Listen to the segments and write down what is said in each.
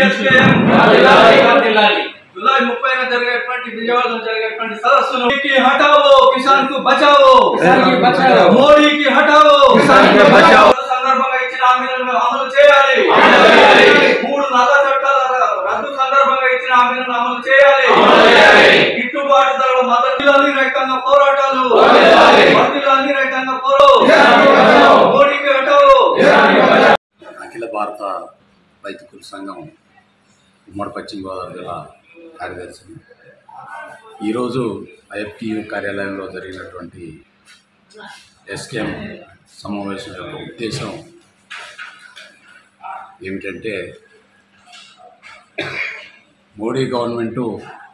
SKM వర్ధిల్లాలి, వర్ధిల్లాలి. July ముప్పైన జరిగేటువంటి విజయవాడలో జరిగేటువంటి సదస్సును మోడీకి హటావో కిసాన్ కు బచావో కిసాన్ కి బచావో. మోడీకి హటావో కిసాన్ కి బచావో. సందర్భంగా ఇచ్చిన హామీలను అమలు చేయాలి అమలు చేయాలి. మూడు నల్ల చట్టాల రద్దు సందర్భంగా ఇచ్చిన హామీలను అమలు చేయాలి అమలు చేయాలి. గిట్టుబాటు ధరల మద్దతు రైతాంగ పోరాటాలు వర్ధిల్లాలి. వర్ధిల్లాలి రైతాంగ పోరో కిసాన్ కి బచావో. మోడీకి హటావో అఖిల భారత రైతు కుల సంఘం ఉమ్మడి పశ్చిమ గోదావరి జిల్లా కార్యదర్శిని ఈరోజు ఐఎఫ్టియు కార్యాలయంలో జరిగినటువంటి ఎస్కేఎం సమావేశం యొక్క ఉద్దేశం ఏమిటంటే మోడీ గవర్నమెంటు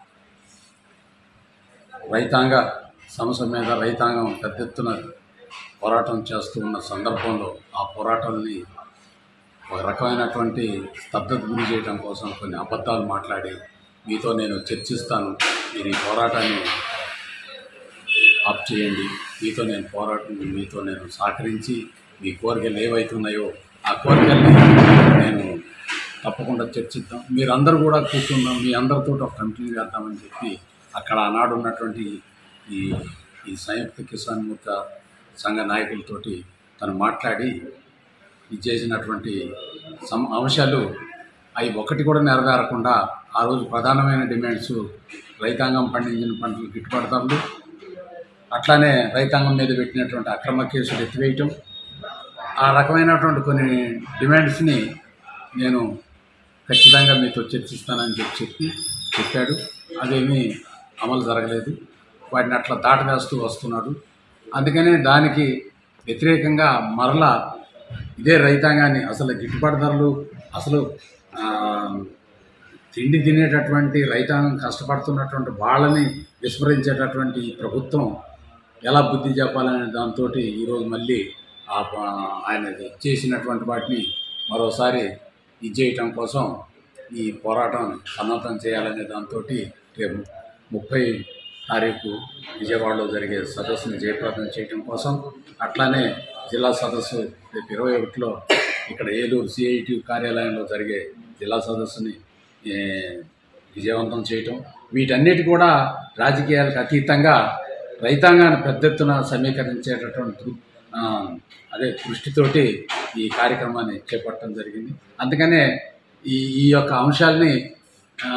రైతాంగ సమస్య మీద రైతాంగం పెద్ద ఎత్తున పోరాటం చేస్తూ ఉన్న సందర్భంలో ఆ పోరాటాన్ని ఒక రకమైనటువంటి స్తబ్దత గురి చేయడం కోసం కొన్ని అబద్ధాలు మాట్లాడి మీతో నేను చర్చిస్తాను మీరు ఈ పోరాటాన్ని ఆప్ చేయండి మీతో నేను పోరాటం మీతో నేను సహకరించి మీ కోరికలు ఏవైతున్నాయో ఆ కోరికల్ని నేను తప్పకుండా చర్చిద్దాం మీరందరూ కూడా కూర్చుందాం మీ అందరితో ఒక కంటిన్యూ చేద్దామని చెప్పి అక్కడ ఆనాడు ఉన్నటువంటి ఈ ఈ సంయుక్త కిసాన్ మోర్చా సంఘ నాయకులతోటి తను మాట్లాడి ఇది చేసినటువంటి సమ అంశాలు అవి ఒకటి కూడా నెరవేరకుండా ఆ రోజు ప్రధానమైన డిమాండ్స్ రైతాంగం పండించిన పంటలు గిట్టుబాటు ధరలు అట్లానే రైతాంగం మీద పెట్టినటువంటి అక్రమ కేసులు ఎత్తివేయటం ఆ రకమైనటువంటి కొన్ని డిమాండ్స్ని నేను ఖచ్చితంగా మీతో చర్చిస్తానని చెప్పి చెప్పి చెప్పాడు అదేమీ అమలు జరగలేదు వాటిని అట్లా దాటవేస్తూ వస్తున్నాడు అందుకనే దానికి వ్యతిరేకంగా మరలా ఇదే రైతాంగాన్ని అసలు గిట్టుబాటు ధరలు అసలు ఆ, తిండి తినేటటువంటి రైతాంగం కష్టపడుతున్నటువంటి వాళ్ళని విస్మరించేటటువంటి ఈ ప్రభుత్వం ఎలా బుద్ధి చెప్పాలనే దాంతో ఈరోజు మళ్ళీ ఆ ప- ఆయన చేసినటువంటి వాటిని మరోసారి ఇది చేయటం కోసం ఈ పోరాటం సన్నద్ధం చేయాలనే దాంతో రేపు ముప్పై తారీఖు విజయవాడలో జరిగే సదస్సుని జయప్రదం చేయటం కోసం అట్లానే జిల్లా సదస్సు రేపు ఇరవై ఒకటిలో ఇక్కడ ఏలూరు సిఐటి కార్యాలయంలో జరిగే జిల్లా సదస్సుని ఏ, విజయవంతం చేయటం వీటన్నిటి కూడా రాజకీయాలకు అతీతంగా రైతాంగాన్ని పెద్ద ఎత్తున సమీకరించేటటువంటి దృ- ఆ, అదే దృష్టితోటి ఈ కార్యక్రమాన్ని చేపట్టడం జరిగింది అందుకనే ఈ ఈ యొక్క అంశాలని ఆ,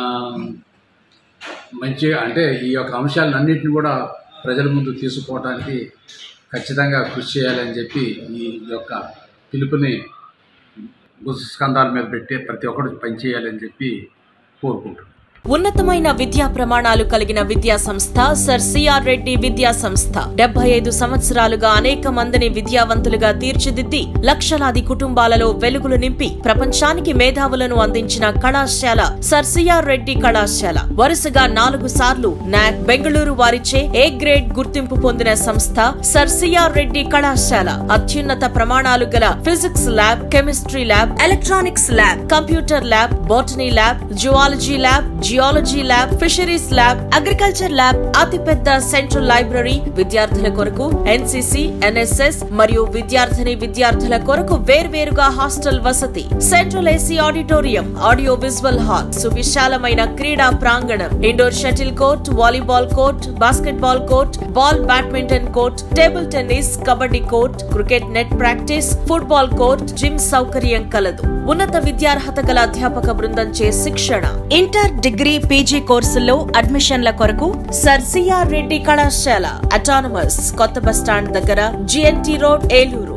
మంచి అంటే ఈ యొక్క అంశాలన్నింటినీ కూడా ప్రజల ముందు తీసుకోవడానికి ఖచ్చితంగా కృషి చేయాలని చెప్పి ఈ యొక్క పిలుపుని స్కంధాల మీద పెట్టి ప్రతి ఒక్కరు పనిచేయాలని చెప్పి కోరుకుంటున్నాను ఉన్నతమైన విద్యా ప్రమాణాలు కలిగిన విద్యా సంస్థ సర్ సిఆర్ రెడ్డి విద్యా సంస్థ డెబ్బై ఐదు సంవత్సరాలుగా అనేక మందిని విద్యావంతులుగా తీర్చిదిద్ది లక్షలాది కుటుంబాలలో వెలుగులు నింపి ప్రపంచానికి మేధావులను అందించిన కళాశాల సర్ సిఆర్ రెడ్డి కళాశాల వరుసగా నాలుగు సార్లు నాక్ బెంగళూరు వారిచే ఏ గ్రేడ్ గుర్తింపు పొందిన సంస్థ సర్ సిఆర్ రెడ్డి కళాశాల అత్యున్నత ప్రమాణాలు గల physics lab chemistry lab electronics lab computer lab botany lab zoology lab geology lab fisheries lab agriculture lab అతిపెద్ద సెంట్రల్ లైబ్రరీ విద్యార్థుల కొరకు ఎన్సీసీ ఎన్ఎస్ఎస్ మరియు విద్యార్థిని విద్యార్థుల కొరకు వేర్వేరుగా హాస్టల్ వసతి central AC auditorium audio visual hall సువిశాలమైన క్రీడా ప్రాంగణం indoor shuttle court volleyball court basketball court ball badminton court table tennis kabaddi court cricket net practice football court gym సౌకర్యం కలదు ఉన్నత విద్యార్హత గల అధ్యాపక బృందం చే శిక్షణ ఇంటర్ డిగ్రీ పీజీ కోర్సుల్లో అడ్మిషన్ల కొరకు సర్ సిఆర్ రెడ్డి కళాశాల అటానమస్ కొత్త బస్టాండ్ దగ్గర జిఎన్టీ రోడ్ ఏలూరు